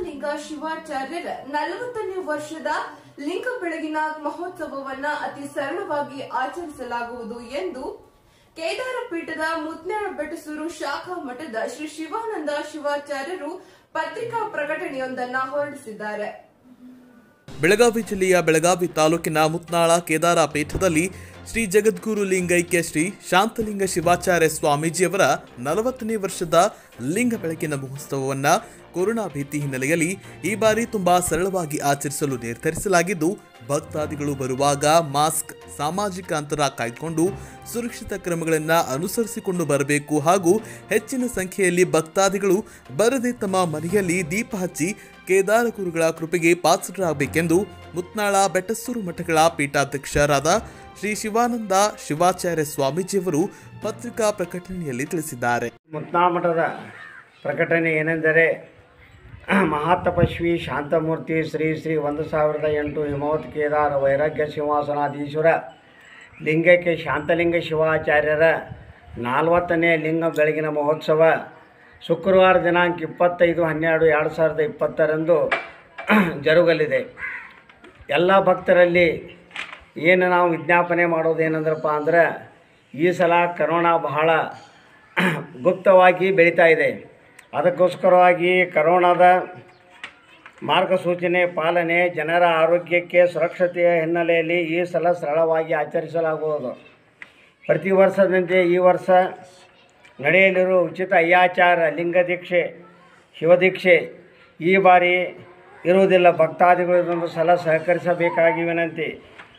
ಶಾಂತಲಿಂಗ ಶಿವಾಚಾರ್ಯರ ನಲವತ್ತನೇ ವರ್ಷದ ಲಿಂಗ ಬೆಳಗಿನ ಮಹೋತ್ಸವವನ್ನ ಅತಿ ಸರಳವಾಗಿ ಆಚರಿಸಲಾಗುವುದು ಎಂದು ಕೇದಾರ ಪೀಠದ ಮುತ್ನಾಳ ಬೆಟಸೂರು ಶಾಖಾ ಮಠದ ಶ್ರೀ ಶಿವಾನಂದ ಶಿವಾಚಾರ್ಯರು ಪತ್ರಿಕಾ ಪ್ರಕಟಣೆಯೊಂದನ್ನ ಹೊರಡಿಸಿದ್ದಾರೆ ಬೆಳಗಾವಿ ಜಿಲ್ಲೆಯ ಬೆಳಗಾವಿ ತಾಲೂಕಿನ ಮುತ್ನಾಳ ಕೇದಾರ ಪೀಠದಲ್ಲಿ ಶ್ರೀ ಜಗದ್ಗುರು ಲಿಂಗೈಕ್ಯ ಶ್ರೀ ಶಾಂತಲಿಂಗ ಶಿವಾಚಾರ್ಯ ಸ್ವಾಮೀಜಿಯವರ ನಲವತ್ತನೇ ವರ್ಷದ ಲಿಂಗ ಬೆಳಕಿನ ಮಹೋತ್ಸವವನ್ನು ಕೊರೋನಾ ಭೀತಿ ಹಿನ್ನೆಲೆಯಲ್ಲಿ ಈ ಬಾರಿ ತುಂಬಾ ಸರಳವಾಗಿ ಆಚರಿಸಲು ನಿರ್ಧರಿಸಲಾಗಿದ್ದು ಭಕ್ತಾದಿಗಳು ಬರುವಾಗ ಮಾಸ್ಕ್ ಸಾಮಾಜಿಕ ಅಂತರ ಕಾಯ್ದುಕೊಂಡು ಸುರಕ್ಷಿತ ಕ್ರಮಗಳನ್ನು ಅನುಸರಿಸಿಕೊಂಡು ಬರಬೇಕು ಹಾಗೂ ಹೆಚ್ಚಿನ ಸಂಖ್ಯೆಯಲ್ಲಿ ಭಕ್ತಾದಿಗಳು ಬರದೆ ತಮ್ಮ ಮನೆಯಲ್ಲಿ ದೀಪ ಹಚ್ಚಿ ಕೇದಾರ ಗುರುಗಳ ಕೃಪೆಗೆ ಪಾತ್ರರಾಗಬೇಕೆಂದು ಮುತ್ನಾಳ ಬೆಟ್ಟಸೂರು ಮಠಗಳ ಪೀಠಾಧ್ಯಕ್ಷರಾದ ಶ್ರೀ ಶಿವಾನಂದ ಶಿವಾಚಾರ್ಯ ಸ್ವಾಮೀಜಿಯವರು ಪತ್ರಿಕಾ ಪ್ರಕಟಣೆಯಲ್ಲಿ ತಿಳಿಸಿದ್ದಾರೆ ಮುತ್ನಾಳ ಮಠದ ಪ್ರಕಟಣೆ ಏನೆಂದರೆ ಮಹಾತಪಸ್ವಿ ಶಾಂತಮೂರ್ತಿ ಶ್ರೀ ಶ್ರೀ ಒಂದು ಸಾವಿರದ ಎಂಟು ಹಿಮವತ್ ಕೇದಾರ ವೈರಾಗ್ಯ ಸಿಂಹಾಸನಾಧೀಶ್ವರ ಲಿಂಗಕ್ಕೆ ಶಾಂತಲಿಂಗ ಶಿವಾಚಾರ್ಯರ ನಾಲ್ವತ್ತನೇ ಲಿಂಗ ಬೆಳಗಿನ ಮಹೋತ್ಸವ ಶುಕ್ರವಾರ ದಿನಾಂಕ ಇಪ್ಪತ್ತೈದು ಹನ್ನೆರಡು ಎರಡು ಸಾವಿರದ ಇಪ್ಪತ್ತರಂದು ಜರುಗಲಿದೆ ಎಲ್ಲ ಭಕ್ತರಲ್ಲಿ ಏನು ನಾವು ವಿಜ್ಞಾಪನೆ ಮಾಡೋದೇನಂದ್ರಪ್ಪ ಅಂದ್ರೆ ಈ ಸಲ ಕರೋನಾ ಬಹಳ ಗುಪ್ತವಾಗಿ ಬೆಳೀತಾ ಇದೆ ಅದಕ್ಕೋಸ್ಕರವಾಗಿ ಕರೋನಾದ ಮಾರ್ಗಸೂಚನೆ ಪಾಲನೆ ಜನರ ಆರೋಗ್ಯಕ್ಕೆ ಸುರಕ್ಷತೆಯ ಹಿನ್ನೆಲೆಯಲ್ಲಿ ಈ ಸಲ ಸರಳವಾಗಿ ಆಚರಿಸಲಾಗುವುದು ಪ್ರತಿ ವರ್ಷದಂತೆ ಈ ವರ್ಷ ನಡೆಯಲಿರುವ ಉಚಿತ ಅಯ್ಯಾಚಾರ ಲಿಂಗ ದೀಕ್ಷೆ ಶಿವದೀಕ್ಷೆ ಈ ಬಾರಿ ಇರುವುದಿಲ್ಲ ಭಕ್ತಾದಿಗಳು ಇದೊಂದು ಸಲ ಸಹಕರಿಸಬೇಕಾಗಿ ವಿನಂತಿ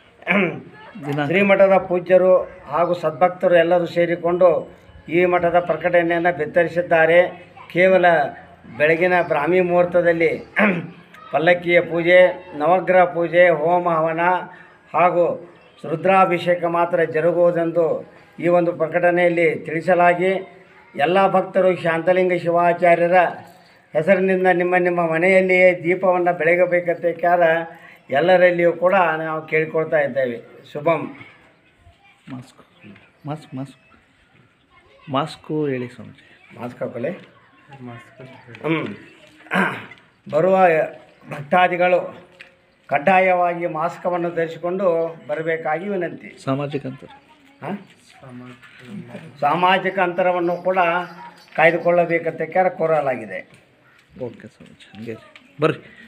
ಶ್ರೀಮಠದ ಪೂಜ್ಯರು ಹಾಗೂ ಸದ್ಭಕ್ತರು ಎಲ್ಲರೂ ಸೇರಿಕೊಂಡು ಈ ಮಠದ ಪ್ರಕಟಣೆಯನ್ನು ಬಿತ್ತರಿಸಿದ್ದಾರೆ ಕೇವಲ ಬೆಳಗಿನ ಬ್ರಾಹ್ಮಿ ಮುಹೂರ್ತದಲ್ಲಿ ಪಲ್ಲಕ್ಕಿಯ ಪೂಜೆ ನವಗ್ರಹ ಪೂಜೆ ಹೋಮ ಹವನ ಹಾಗೂ ರುದ್ರಾಭಿಷೇಕ ಮಾತ್ರ ಜರುಗುವುದೆಂದು ಈ ಒಂದು ಪ್ರಕಟಣೆಯಲ್ಲಿ ತಿಳಿಸಲಾಗಿ ಎಲ್ಲ ಭಕ್ತರು ಶಾಂತಲಿಂಗ ಶಿವಾಚಾರ್ಯರ ಹೆಸರಿನಿಂದ ನಿಮ್ಮ ನಿಮ್ಮ ಮನೆಯಲ್ಲಿಯೇ ದೀಪವನ್ನು ಬೆಳಗಬೇಕಂತಕ್ಕಾದ ಎಲ್ಲರಲ್ಲಿಯೂ ಕೂಡ ನಾವು ಕೇಳಿಕೊಳ್ತಾ ಇದ್ದೇವೆ ಶುಭಂ ಮಾಸ್ಕ್ ಮಾಸ್ಕ್ ಮಾಸ್ಕ್ ಮಾಸ್ಕು ಹೇಳಿ ಸ್ವಾಮೀಜಿ ಮಾಸ್ಕ್ ಹಾಕೊಳ್ಳಿ ಹ್ಞೂ ಬರುವ ಭಕ್ತಾದಿಗಳು ಕಡ್ಡಾಯವಾಗಿ ಮಾಸ್ಕವನ್ನು ಧರಿಸಿಕೊಂಡು ಬರಬೇಕಾಗಿ ವಿನಂತಿ ಸಾಮಾಜಿಕ ಅಂತರ ಹಾಂ ಸಾಮಾಜಿಕ ಅಂತರವನ್ನು ಕೂಡ ಕಾಯ್ದುಕೊಳ್ಳಬೇಕಂತ ಕೋರಲಾಗಿದೆ ಓಕೆ ಸ್ವಾಮೀಜಿ ಹಂಗೆ ಬರ್ರಿ